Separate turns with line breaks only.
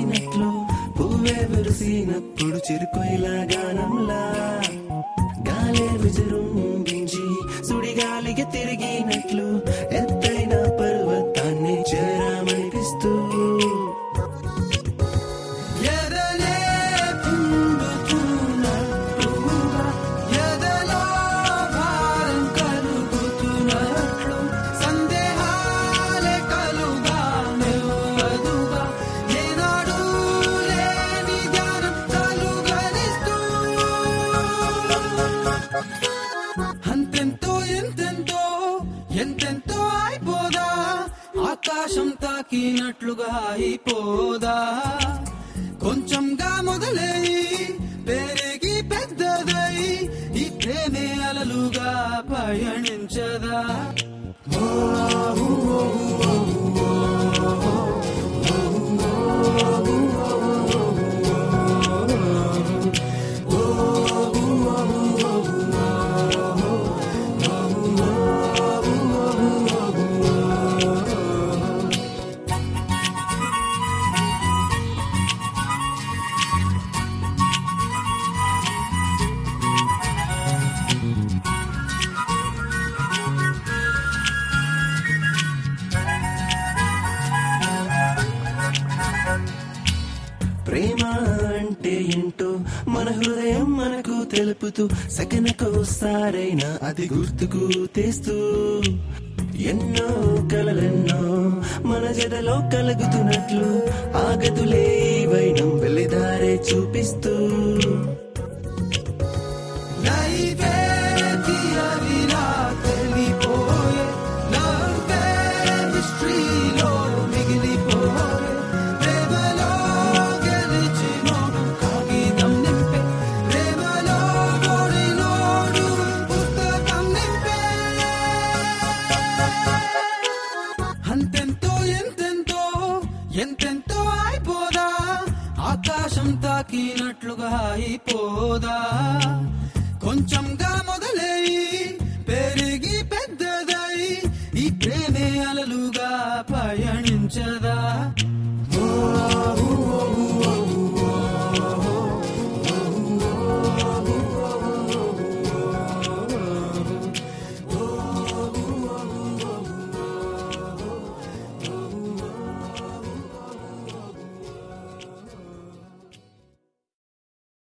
పూసినట్లు పువ్వే విరిసినప్పుడు చిరుకొయిలా గానంలా గాలే విజృంభించి సుడిగాలికి తిరిగినట్లు ఎత్తైన పర్వతాన్ని చేరామనిపిస్తూ ఎదలే కుంగుతున్నట్టుగా, ఎదలో భారం కలుగుతున్నట్లు, సందేహాలే కలుగా నెవ్వదుగా, ఏనాడూ లేని ధ్యానం కలుగనిస్తూ. అంతెంతో ఎంతెంతో ఎంతెంతో అయిపోదా ఆకాశం తాకినట్లుగా అయిపోదా కొంచెంగా మొదలై పెరిగి పెద్దదై ఈ ప్రేమే అలలుగా పయనించదా ప్రేమ అంటే ఏంటో మన హృదయం మనకు తెలుపుతూ సెకనకోసారైనా అది గుర్తుకు తెస్తూ ఎన్నో కలలెన్నో మన జడలో కలుగుతున్నట్లు ఆగదులే ఈ వైనం వెళ్ళిదారే చూపిస్తూ లైఫే తీయనిలా తెలిపోయే, లవ్వే మిస్టరీలో మిగిలిపోయే, ప్రేమలో గెలిచినోడు కాగితం నింపే, ప్రేమలో ఓడినోడు పుస్తకం నింపే. అంతెంతో ఎంతెంతో ఎంతెంతో అయిపోదా ఆకాశం తాకినట్లుగా అయిపోదా కొంచెంగా మొదలై పెరిగి పెద్దదై ఈ ప్రేమే అలలుగా పయనించదా